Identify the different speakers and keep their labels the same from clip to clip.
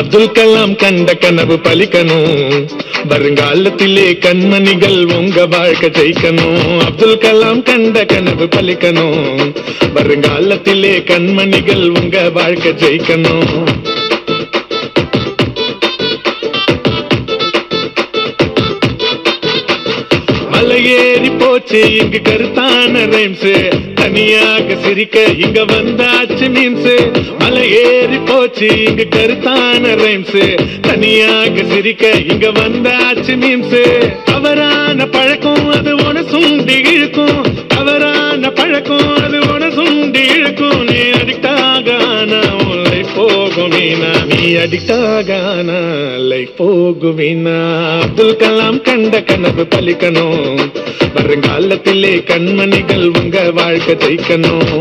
Speaker 1: அப்துல் கலாம் கண்ட கனவு பலிக்கணும் வருங்காலத்திலே கண்மணிகள் உங்க வாழ்க்கை ஜெயிக்கணும் அப்துல் கலாம் கண்ட கனவு பலிக்கணும் வருங்காலத்திலே கண்மணிகள் உங்க வாழ்க்கை ஜெயிக்கணும் மலையேறி போச்சு இங்கு கருத்தான ரைம்ஸ் தனியாக சிரிக்க இங்க வந்தாச்சு மீன்ஸ் மலையேறி போச்சு இங்கு கருத்தான ரைம்ஸ் தனியாக சிரிக்க இங்க வந்தாச்சு மீன்ஸ் தவறான பழக்கம் அது உன சுண்டி இழுக்கும் தவறான பழக்கம் அது உன சுண்டி இழுக்கும் நீ அடிக்ட் ஆகானா லைஃப் போகும் வீணா நீ அடிக்ட் ஆகானா லைஃப் போகும் வீணா அப்துல் கலாம் கண்ட கனவு பலிக்கணும் வருங்காலத்திலே கண்மணிகள் உங்க வாழ்க்கை ஜெயிக்கணும்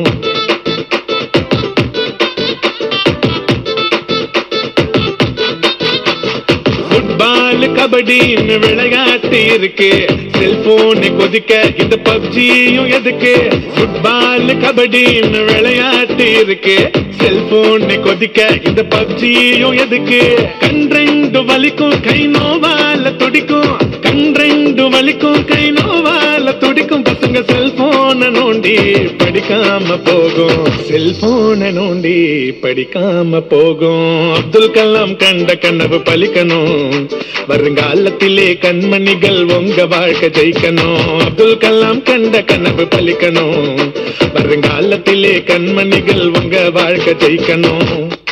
Speaker 1: ஃபுட்பால் கபடின்னு விளையாட்டு இருக்கு செல்போனை கொதிக்க இந்த பப்ஜியும் எதுக்கு ஃபுட்பால் கபடின்னு விளையாட்டு இருக்கு செல்போனை கொதிக்க இந்த பப்ஜியும் எதுக்கு கண்ரெண்டு வலிக்கும் கை நோவால துடிக்கும் கண்ரெண்டு வலிக்கும் கை நோவால துடிக்கும் பசங்க செல்போனை நோண்டி படிக்காம போகும் செல்போனை நோண்டி படிக்காம போகும் அப்துல் கலாம் கண்ட கனவு பலிக்கணும் வருங்காலத்திலே கண்மணிகள் உங்க வாழ்க்கை ஜெயிக்கணும் அப்துல் கலாம் கண்ட கனவு பலிக்கணும் வருங்காலத்திலே கண்மணிகள் உங்க வாழ்க்கை ஜெயிக்கணும்